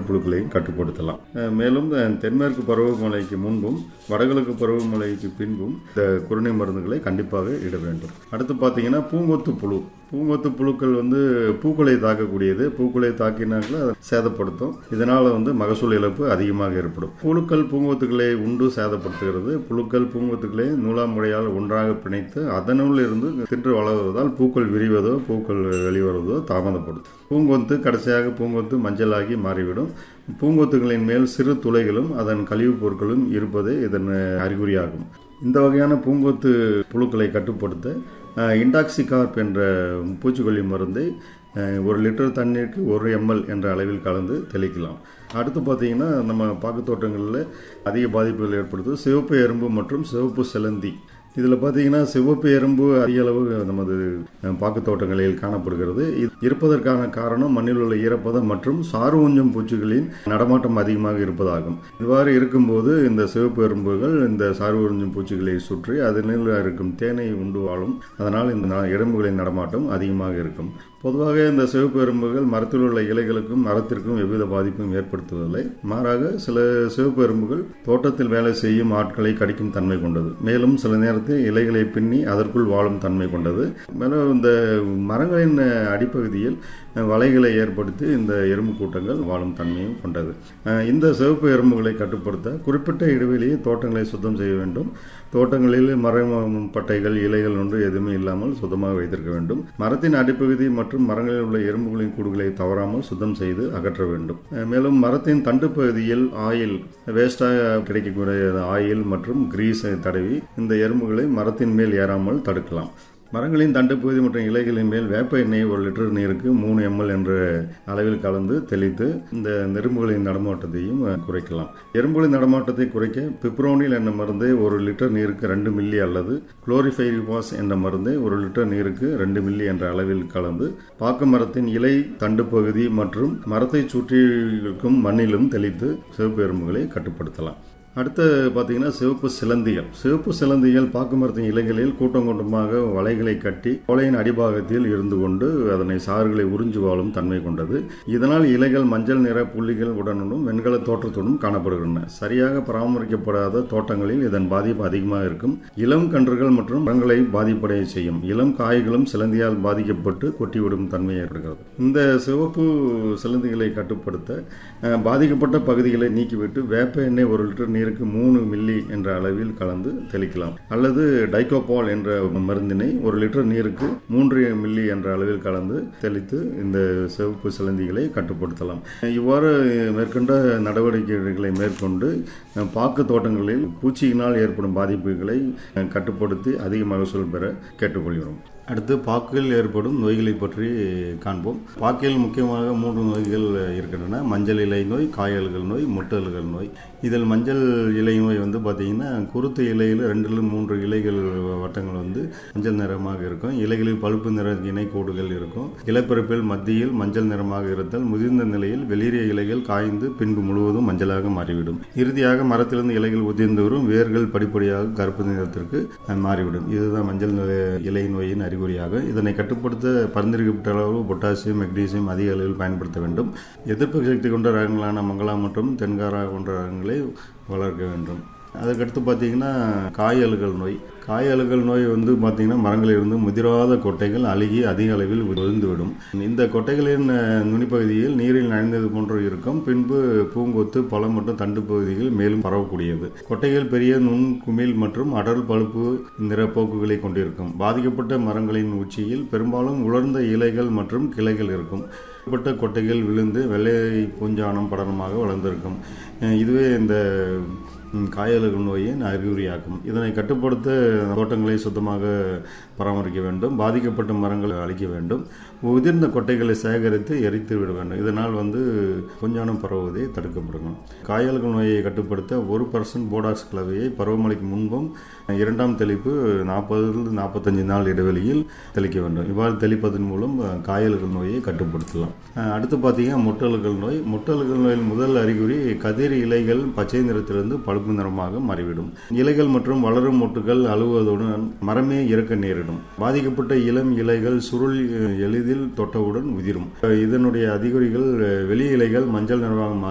மஞ்சள் புழுக்களையும் கட்டுப்படுத்தலாம் அஹ் மேலும் அஹ் தென்மேற்கு பருவமழைக்கு முன்பும் வடகிழக்கு பருவமழைக்கு பின்பும் இந்த குருணை மருந்துகளை கண்டிப்பாக இட வேண்டும் அடுத்து பார்த்தீங்கன்னா பூங்கொத்து புழு பூங்கொத்து புழுக்கள் வந்து பூக்களை தாக்கக்கூடியது பூக்களை தாக்கினாக்கள் அதை சேதப்படுத்தும் இதனால் வந்து மகசூல் இழப்பு அதிகமாக ஏற்படும் புழுக்கள் பூங்கொத்துக்களை உண்டு சேதப்படுத்துகிறது புழுக்கள் பூங்கொத்துக்களை நூலாமுறையால் ஒன்றாக பிணைத்து அதனுள் இருந்து தின்று வளர்வதால் பூக்கள் விரிவதோ பூக்கள் வெளிவருவதோ தாமதப்படும் பூங்கொத்து கடைசியாக பூங்கொத்து மஞ்சளாகி மாறிவிடும் பூங்கொத்துகளின் மேல் சிறு துளைகளும் அதன் கழிவுப் பொருட்களும் இருப்பதே இதன் அறிகுறியாகும் இந்த வகையான பூங்கொத்து புழுக்களை கட்டுப்படுத்த அஹ், இண்டாக்சிகார்ப் என்ற பூச்சிக்கொல்லி மருந்தை அஹ், ஒரு லிட்டர் தண்ணீருக்கு ஒரு எம்எல் என்ற அளவில் கலந்து தெளிக்கலாம் அடுத்து பார்த்தீங்கன்னா நம்ம பாக்கு தோட்டங்களில் அதிக பாதிப்புகள் ஏற்படுது சிவப்பு எறும்பு மற்றும் சிவப்பு செலந்தி இதில் பார்த்தீங்கன்னா சிவப்பு எறும்பு அதிக அளவு நமது அஹ், பாக்கு தோட்டங்களில் காணப்படுகிறது இது இருப்பதற்கான காரணம் மண்ணில் உள்ள ஈரப்பதம் மற்றும் சாறு உஞ்சம் பூச்சிகளின் நடமாட்டம் அதிகமாக இருப்பதாகும் இவ்வாறு இருக்கும்போது இந்த சிவப்பு எறும்புகள் இந்த சாறு உறிஞ்சும் பூச்சிகளை சுற்றி அதனில் இருக்கும் தேனை உண்டு வாழும் அதனால் இந்த ந- எறும்புகளின் நடமாட்டம் அதிகமாக இருக்கும் பொதுவாக இந்த சிவப்பு எறும்புகள் மரத்தில் உள்ள இலைகளுக்கும் மரத்திற்கும் எவ்வித பாதிப்பும் ஏற்படுத்துவதில்லை மாறாக சில சிவப்பு எறும்புகள் தோட்டத்தில் வேலை செய்யும் ஆட்களை கடிக்கும் தன்மை கொண்டது மேலும் சில நேரத்தில் இலைகளை பின்னி அதற்குள் வாழும் தன்மை கொண்டது மேலும் இந்த மரங்களின் அடிப்பகுதியில் வலைகளை ஏற்படுத்தி இந்த எறும்பு கூட்டங்கள் வாழும் தன்மையும் கொண்டது அஹ் இந்த சிவப்பு எறும்புகளை கட்டுப்படுத்த குறிப்பிட்ட இடைவெளியை தோட்டங்களை சுத்தம் செய்ய வேண்டும் தோட்டங்களில் மரம் பட்டைகள் இலைகள் ஒன்று எதுவுமே இல்லாமல் சுத்தமாக வைத்திருக்க வேண்டும் மரத்தின் அடிப்பகுதி மற்றும் மரங்களில் உள்ள எறும்புகளின் கூடுகளை தவறாமல் சுத்தம் செய்து அகற்ற வேண்டும் அஹ் மேலும் மரத்தின் தண்டு பகுதியில் ஆயில் வேஸ்டாக கிடைக்கக்கூடிய ஆயில் மற்றும் கிரீஸை தடவி இந்த எறும்புகளை மரத்தின் மேல் ஏறாமல் தடுக்கலாம் மரங்களின் தண்டுப்பகுதி மற்றும் இலைகளின் மேல் வேப்ப எண்ணெய் ஒரு லிட்டர் நீருக்கு மூணு எம்எல் என்ற அளவில் கலந்து தெளித்து இந்த எறும்புகளின் நடமாட்டத்தையும் அஹ், குறைக்கலாம் எறும்புகளின் நடமாட்டத்தை குறைக்க பிப்ரோனில் என்ற மருந்தை ஒரு லிட்டர் நீருக்கு ரெண்டு மில்லி அல்லது குளோரிஃபைரிபாஸ் என்ற மருந்தை ஒரு லிட்டர் நீருக்கு ரெண்டு மில்லி என்ற அளவில் கலந்து பாக்கு மரத்தின் இலை தண்டு பகுதி மற்றும் மரத்தை சுற்றி இருக்கும் மண்ணிலும் தெளித்து சிவப்பு எறும்புகளை கட்டுப்படுத்தலாம் அடுத்து பார்த்தீங்கன்னா சிவப்பு சிலந்திகள் சிவப்பு சிலந்திகள் பாக்கு மரத்தின் இலைகளில் கூட்டம் கூட்டமாக வலைகளை கட்டி கொலையின் அடிபாகத்தில் இருந்து கொண்டு அதனை சாறுகளை உறிஞ்சு வாழும் தன்மை கொண்டது இதனால் இலைகள் மஞ்சள் நிற புள்ளிகள் உடனும் வெண்கல தோற்றத்துடன் காணப்படுகின்றன சரியாக பராமரிக்கப்படாத தோட்டங்களில் இதன் பாதிப்பு அதிகமாக இருக்கும் இளம் கன்றுகள் மற்றும் மரங்களை பாதிப்படைய செய்யும் இளம் காய்களும் சிலந்தியால் பாதிக்கப்பட்டு கொட்டிவிடும் தன்மை ஏற்படுகிறது இந்த சிவப்பு சிலந்திகளை கட்டுப்படுத்த அஹ், பாதிக்கப்பட்ட பகுதிகளை நீக்கிவிட்டு வேப்ப எண்ணெய் ஒரு லிட்டர் நீருக்கு மூணு மில்லி என்ற அளவில் கலந்து தெளிக்கலாம் அல்லது டைகோபால் என்ற மருந்தினை ஒரு லிட்டர் நீருக்கு மூன்று மில்லி என்ற அளவில் கலந்து தெளித்து இந்த சிவப்பு சிலந்திகளை கட்டுப்படுத்தலாம் இவ்வாறு மேற்கொண்ட நடவடிக்கைகளை மேற்கொண்டு அஹ், பாக்கு தோட்டங்களில் பூச்சியினால் ஏற்படும் பாதிப்புகளை அஹ், கட்டுப்படுத்தி அதிக மகசூல் பெற கேட்டுக்கொள்கிறோம் அடுத்து பாக்கில் ஏற்படும் நோய்களை பற்றி காண்போம் பாக்கில் முக்கியமாக மூன்று நோய்கள் இருக்கின்றன மஞ்சள் இலை நோய் காயல்கள் நோய் முட்டல்கள் நோய் இதில் மஞ்சள் இலை நோய் வந்து பார்த்திங்கன்னா குருத்து இலையில் ரெண்டுல மூன்று இலைகள் வட்டங்கள் வந்து மஞ்சள் நிறமாக இருக்கும் இலைகளில் பழுப்பு நிற இணைக்கோடுகள் இருக்கும் இலைப்பரப்பில் மத்தியில் மஞ்சள் நிறமாக இருத்தல் முதிர்ந்த நிலையில் வெளிரிய இலைகள் காய்ந்து பின்பு முழுவதும் மஞ்சளாக மாறிவிடும் இறுதியாக மரத்திலிருந்து இலைகள் உதிர்ந்து வரும் வேர்கள் படிப்படியாக கருப்பு நிறத்திற்கு அஹ், மாறிவிடும் இதுதான் மஞ்சள் நிற இலை நோயின் அறிகுறியாக இதனை கட்டுப்படுத்த பரிந்துரைக்கப்பட்ட அளவு பொட்டாசியம் மெக்னீசியம் அதிக அளவில் பயன்படுத்த வேண்டும் எதிர்ப்பு சக்தி கொண்ட ரகங்களான மங்களா மற்றும் தென்காரா போன்ற ரகங்களை வளர்க்க வேண்டும் அதுக்கடுத்து பார்த்தீங்கன்னா காயல்கள் நோய் காயல்கள் நோய் வந்து பார்த்தீங்கன்னா மரங்களிலிருந்து முதிராத கொட்டைகள் அழுகி அதிக அளவில் விழுந்துவிடும் இந்த கொட்டைகளின் அஹ், நுனிப்பகுதியில் நீரில் நனைந்தது போன்று இருக்கும் பின்பு பூங்கொத்து பழம் மற்றும் தண்டு பகுதிகள் மேலும் பரவக்கூடியது கொட்டைகள் பெரிய நுண் குமிழ் மற்றும் அடர் பழுப்பு நிற போக்குகளை கொண்டிருக்கும் பாதிக்கப்பட்ட மரங்களின் உச்சியில் பெரும்பாலும் உலர்ந்த இலைகள் மற்றும் கிளைகள் இருக்கும் பட்ட கொட்டைகள் விழுந்து வெள்ளை பூஞ்சானம் படலமாக வளர்ந்திருக்கும் அஹ் இதுவே இந்த ம், காயல்கள் நோயின் அறிகுறியாகும் இதனை கட்டுப்படுத்த தோட்டங்களை சுத்தமாக பராமரிக்க வேண்டும் பாதிக்கப்பட்ட மரங்களை அழிக்க வேண்டும் உதிர்ந்த கொட்டைகளை சேகரித்து எரித்து விட வேண்டும் இதனால் வந்து கொஞ்சானம் பரவுவதை தடுக்கப்படும் காயல்கள் நோயை கட்டுப்படுத்த ஒரு பர்சன்ட் போடாக்ஸ் கலவையை பருவமழைக்கு முன்பும் இரண்டாம் தெளிப்பு நாற்பதுலேருந்து நாற்பத்தஞ்சு நாள் இடைவெளியில் தெளிக்க வேண்டும் இவ்வாறு தெளிப்பதன் மூலம் அஹ், காயல்கள் நோயை கட்டுப்படுத்தலாம் அஹ், அடுத்து பார்த்தீங்கன்னா முட்டல்கள் நோய் முட்டல்கள் நோயின் முதல் அறிகுறி கதிர் இலைகள் பச்சை நிறத்திலிருந்து பழுப்பு நிறமாக மாறிவிடும் இலைகள் மற்றும் வளரும் மொட்டுகள் அழுவதுடன் மரமே இறக்க நேரிடும் பாதிக்கப்பட்ட இளம் இலைகள் சுருள் அஹ், எளிதில் தொட்டவுடன் உதிரும் அஹ், இதனுடைய அறிகுறிகள் அஹ், வெளி இலைகள் மஞ்சள் நிறமாக மாறி